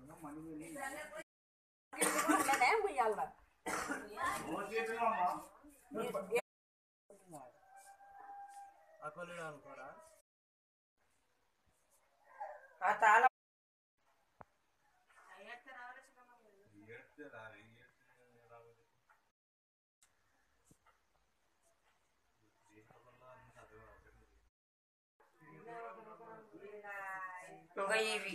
అక్కలు అనుకోరా ఆ తాళం ఇంకా ఇవి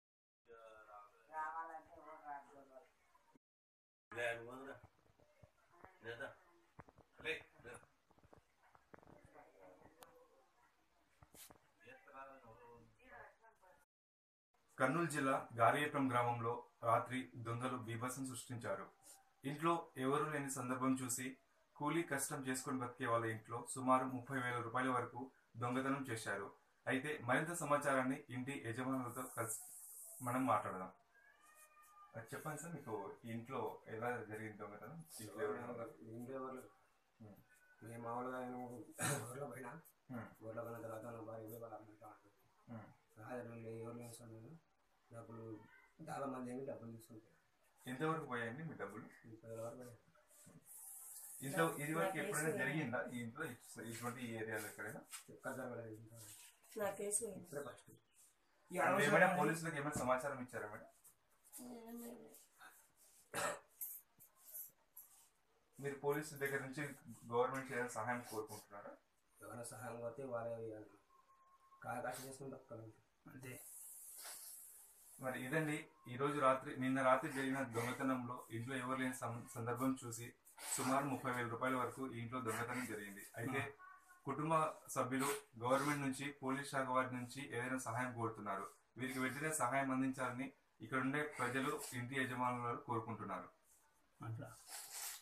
కర్నూలు జిల్లా గారియపురం గ్రామంలో రాత్రి దొంగలు బీభత్సం సృష్టించారు ఇంట్లో ఎవరూ లేని సందర్భం చూసి కూలీ కష్టం చేసుకుని బతికే వాళ్ళ ఇంట్లో సుమారు ముప్పై వేల రూపాయల వరకు దొంగతనం చేశారు అయితే మరింత సమాచారాన్ని ఇంటి యజమానులతో కలిసి మనం మాట్లాడదాం అది చెప్పండి సార్ మీకు ఈ ఇంట్లో ఎలా జరిగింది దొంగతనం ఇంట్లో ఎవరైనా ఉన్నారా? ఇంట్లో వాళ్ళు ఉమ్. మేము మామూలుగా నేను ఊర్లో పోయినా ఉమ్. ఊర్లో పోయిన తర్వాత నా భార్య పోయి వాళ్ళ అమ్మతో మాట్లాడుతాను ఉమ్. రాజు ఎవరు వేసాను నేను డబ్బులు చాలా మంది ఏమి డబ్బులు తీసుకుంటాను ఎంతవరకు పోయాయండి మీ డబ్బులు ముప్పై వేల వరకు పోయాయి. ఇంట్లో ఇది వరకు ఎప్పుడైనా జరిగిందా ఈ ఇంట్లో ఇటు- ఇటువంటి ఈ ఏరియాలో ఎక్కడైనా ఎక్కడ జరగలేదు ఇంకా. నా కేసు ఇప్పుడే ఫస్ట్ ఏమైనా పోలీసులకు ఏమైనా సమాచారం ఇచ్చారా మేడం మీరు పోలీసుల దగ్గర నుంచి గవర్నమెంట్ చేయాలని సహాయం కోరుకుంటున్నారా ఎవరైనా సహాయం పోతే వాళ్ళే కాయ కష్టం చేసుకుని బతకాలి అంతే మరి ఇదండి ఈ రోజు రాత్రి నిన్న రాత్రి జరిగిన దొంగతనంలో ఇంట్లో ఎవరు లేని సం- సందర్భం చూసి సుమారు ముప్పై వేల రూపాయల వరకు ఈ ఇంట్లో దొంగతనం జరిగింది అయితే కుటుంబ సభ్యులు గవర్నమెంట్ నుంచి పోలీస్ శాఖ వారి నుంచి ఏదైనా సహాయం కోరుతున్నారు వీరికి వెంటనే సహాయం అందించాలని ఇక్కడ ఉండే ప్రజలు ఇంటి యజమానులు కోరుకుంటున్నారు అట్లా